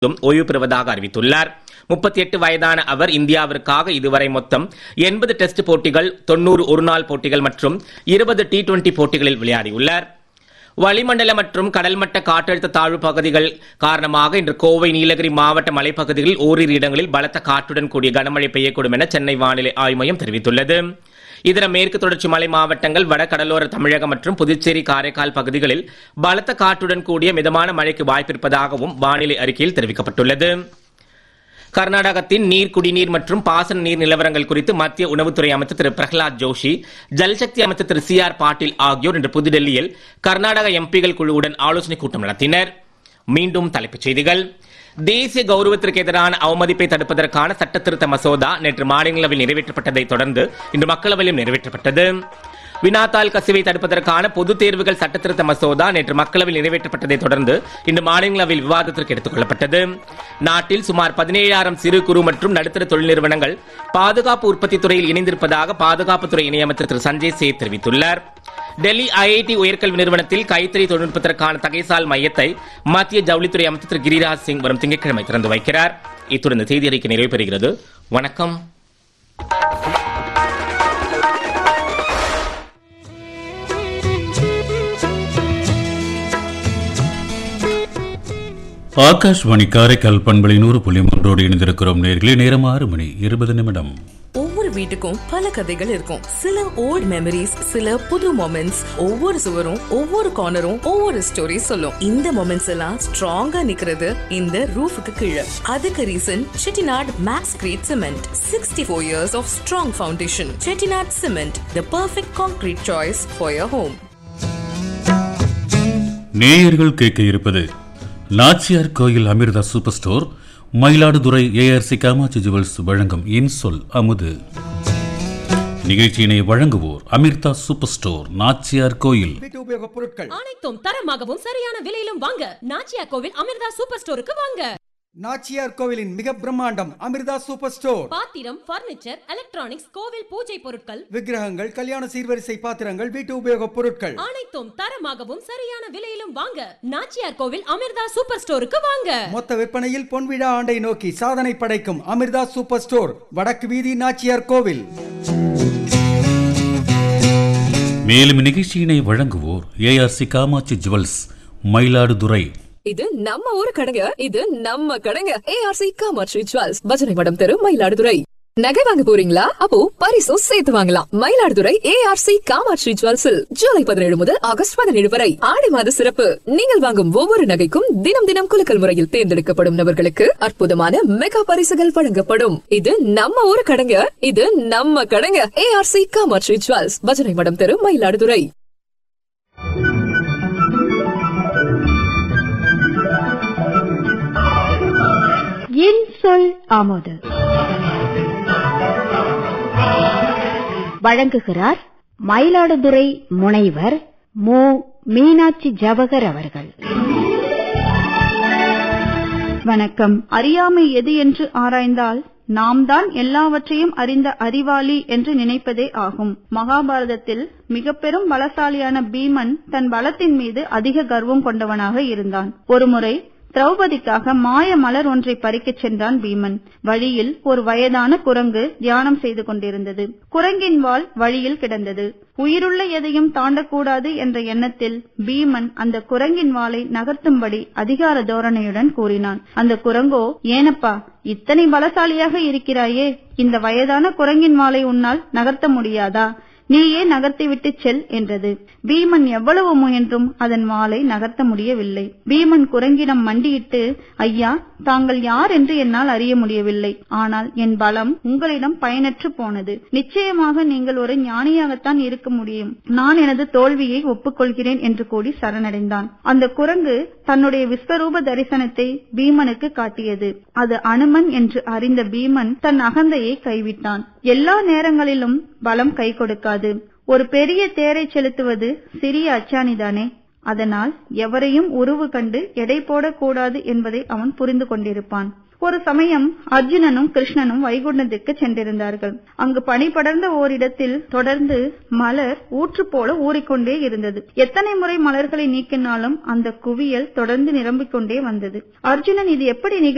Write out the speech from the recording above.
ஓய்வு பெறுவதாக அறிவித்துள்ளார் முப்பத்தி எட்டு வயதான அவர் இந்தியாவிற்காக இதுவரை மொத்தம் எண்பது டெஸ்ட் போட்டிகள் தொன்னூறு ஒருநாள் போட்டிகள் மற்றும் இருபது டி டுவெண்டி போட்டிகளில் விளையாடியுள்ளார் வளிமண்டல மற்றும் கடல்மட்ட காற்றழுத்த தாழ்வு பகுதிகள் காரணமாக இன்று கோவை நீலகிரி மாவட்ட மலைப்பகுதிகளில் ஓரிரு இடங்களில் பலத்த காற்றுடன் கூடிய கனமழை பெய்யக்கூடும் என சென்னை வானிலை ஆய்வு மையம் தெரிவித்துள்ளது இதர மேற்கு தொடர்ச்சி மலை மாவட்டங்கள் வட கடலோர தமிழகம் மற்றும் புதுச்சேரி காரைக்கால் பகுதிகளில் பலத்த காற்றுடன் கூடிய மிதமான மழைக்கு வாய்ப்பிருப்பதாகவும் வானிலை அறிக்கையில் தெரிவிக்கப்பட்டுள்ளது கர்நாடகத்தின் நீர் குடிநீர் மற்றும் பாசன நீர் நிலவரங்கள் குறித்து மத்திய உணவுத்துறை அமைச்சர் திரு பிரகலாத் ஜோஷி ஜல்சக்தி அமைச்சர் திரு சி ஆர் பாட்டீல் ஆகியோர் இன்று புதுடெல்லியில் கர்நாடக எம்பிகள் குழுவுடன் ஆலோசனைக் கூட்டம் நடத்தினர் மீண்டும் தலைப்புச் செய்திகள் தேசிய கௌரவத்திற்கு எதிரான அவமதிப்பை தடுப்பதற்கான சட்ட திருத்த மசோதா நேற்று மாநிலங்களவையில் நிறைவேற்றப்பட்டதை தொடர்ந்து இன்று மக்களவையிலும் நிறைவேற்றப்பட்டது வினாத்தாள் கசிவை தடுப்பதற்கான பொதுத் தேர்வுகள் சட்ட திருத்த மசோதா நேற்று மக்களவையில் நிறைவேற்றப்பட்டதை தொடர்ந்து இன்று மாநிலங்களவையில் விவாதத்திற்கு எடுத்துக் கொள்ளப்பட்டது நாட்டில் சுமார் பதினேழாயிரம் சிறு குறு மற்றும் நடுத்தர தொழில் நிறுவனங்கள் பாதுகாப்பு உற்பத்தி துறையில் இணைந்திருப்பதாக பாதுகாப்புத்துறை இணையமைச்சர் திரு சஞ்சய் சேத் தெரிவித்துள்ளார் டெல்லி ஐஐடி உயர்கல்வி நிறுவனத்தில் கைத்தறி தொழில்நுட்பத்திற்கான தகைசால் மையத்தை மத்திய ஜவுளித்துறை அமைச்சர் திரு கிரிராஜ் சிங் வரும் திங்கட்கிழமை திறந்து வைக்கிறார் இத்துடன் இந்த செய்தி அறிக்கை நிறைவு பெறுகிறது வணக்கம் ஆகாஷ்வாணி காரைக்கால் பண்பலை நூறு புள்ளி மூன்றோடு இணைந்திருக்கிறோம் நேர்களே நேரம் ஆறு மணி இருபது நிமிடம் ஒவ்வொரு வீட்டுக்கும் பல கதைகள் இருக்கும் சில ஓல்ட் மெமரிஸ் சில புது மொமெண்ட்ஸ் ஒவ்வொரு சுவரும் ஒவ்வொரு கார்னரும் ஒவ்வொரு ஸ்டோரி சொல்லும் இந்த மொமெண்ட்ஸ் எல்லாம் ஸ்ட்ராங்கா நிக்கிறது இந்த ரூஃபுக்கு கீழே அதுக்கு reason Chettinad max grade cement sixty four years of strong foundation Chettinad cement the perfect concrete choice for your home நேயர்கள் கேட்க இருப்பது Nachiyar Koil Amirtha super store Mayiladuthurai ARC Kamatchi jewels வழங்கும் இன்சொல் அமுது நிகழ்ச்சியினை வழங்குவோர் அமிர்தா சூப்பர் ஸ்டோர் நாச்சியார் கோயில் வீட்டு உபயோகப் பொருட்கள் அனைத்தும் தரமாகவும் சரியான விலையிலும் வாங்க நாச்சியா கோவில் அமிர்தா சூப்பர் ஸ்டோருக்கு வாங்க நாச்சியார் கோவிலின் மிக பிரம்மாண்டம் அமிர்தா சூப்பர் ஸ்டோர் பாத்திரம் பர்னிச்சர் எலக்ட்ரானிக்ஸ் கோவில் பூஜை பொருட்கள் விக்கிரகங்கள் கல்யாண சீர்வரிசை பாத்திரங்கள் வீட்டு உபயோகப் பொருட்கள் அனைத்தும் தரமாகவும் சரியான விலையிலும் வாங்க நாச்சியார் கோவில் அமிர்தா சூப்பர் ஸ்டோருக்கு வாங்க மொத்த விற்பனையில் பொன்விழா ஆண்டை நோக்கி சாதனை படைக்கும் அமிர்தா சூப்பர் ஸ்டோர் வடக்கு வீதி நாச்சியார் கோவில் மேலும் நிகழ்ச்சியினை வழங்குவோர் ஏஆர்சி காமாட்சி ஜுவல்ஸ் மயிலாடுதுறை இது நம்ம ஊரு கடைங்க இது நம்ம கடைங்க ஏஆர்சி காமாட்சி ஜுவல்ஸ் பஜனை மடம் தெரு மயிலாடுதுறை நகை வாங்க போறீங்களா அப்போ பரிசும் சேர்த்து வாங்கலாம் மயிலாடுதுறை ஏஆர்சி காமாட்சி ஜுவல்ஸில் ஜூலை பதினேழு முதல் ஆகஸ்ட் பதினேழு வரை ஆடி மாத சிறப்பு நீங்கள் வாங்கும் ஒவ்வொரு நகைக்கும் தினம் தினம் குலுக்கல் முறையில் தேர்ந்தெடுக்கப்படும் நபர்களுக்கு அற்புதமான மெகா பரிசுகள் வழங்கப்படும் இது நம்ம ஊரு கடைங்க இது நம்ம கடைங்க ஏஆர்சி காமாட்சி ஜுவல்ஸ் பஜனை மடம் தெரு மயிலாடுதுறை என் சொல் ஆமோது வழங்குகிறார் மயிலாடுதுறை முனைவர் மு மீனாட்சி ஜவகர் அவர்கள் வணக்கம் அறியாமை எது என்று ஆராய்ந்தால் நாம் தான் எல்லாவற்றையும் அறிந்த அறிவாளி என்று நினைப்பதே ஆகும் மகாபாரதத்தில் மிக பெரும் பலசாலியான பீமன் தன் பலத்தின் மீது அதிக கர்வம் கொண்டவனாக இருந்தான் ஒருமுறை திரௌபதிக்காக மாய மலர் ஒன்றை பறிக்கச் சென்றான் பீமன் வழியில் ஒரு வயதான குரங்கு தியானம் செய்து கொண்டிருந்தது குரங்கின் வால் வழியில் கிடந்தது உயிருள்ள எதையும் தாண்டக்கூடாது என்ற எண்ணத்தில் பீமன் அந்த குரங்கின் வாளை நகர்த்தும்படி அதிகார தோரணையுடன் கூறினான் அந்த குரங்கோ ஏனப்பா இத்தனை பலசாலியாக இருக்கிறாயே இந்த வயதான குரங்கின் வாளை உன்னால் நகர்த்த முடியாதா நீயே நகர்த்திவிட்டு செல் என்றது பீமன் எவ்வளவு முயன்றும் அதன் வாளை நகர்த்த முடியவில்லை பீமன் குரங்கிடம் மண்டியிட்டு ஐயா தாங்கள் யார் என்று என்னால் அறிய முடியவில்லை ஆனால் என் பலம் உங்களிடம் பயனற்று போனது நிச்சயமாக நீங்கள் ஒரு ஞானியாகத்தான் இருக்க முடியும் நான் எனது தோல்வியை ஒப்புக்கொள்கிறேன் என்று கூறி சரணடைந்தான் அந்த குரங்கு தன்னுடைய விஸ்வரூப தரிசனத்தை பீமனுக்கு காட்டியது அது அனுமன் என்று அறிந்த பீமன் தன் அகந்தையை கைவிட்டான் எல்லா நேரங்களிலும் பலம் கை கொடுக்காது ஒரு பெரிய தேரை செலுத்துவது சிறிய அச்சாணிதானே அதனால் எவரையும் உருவு கண்டு எடை போடக்கூடாது என்பதை அவன் புரிந்து கொண்டிருப்பான் ஒரு சமயம் அர்ஜுனனும் கிருஷ்ணனும் வைகுண்டத்திற்கு சென்றிருந்தார்கள் அங்கு பனி படர்ந்த ஓரிடத்தில் தொடர்ந்து மலர் ஊற்று போல ஊறிக்கொண்டே இருந்தது எத்தனை முறை மலர்களை நீக்கினாலும் அந்த குவியல் தொடர்ந்து நிரம்பிக் கொண்டே வந்தது அர்ஜுனன் இது எப்படி நிகழ்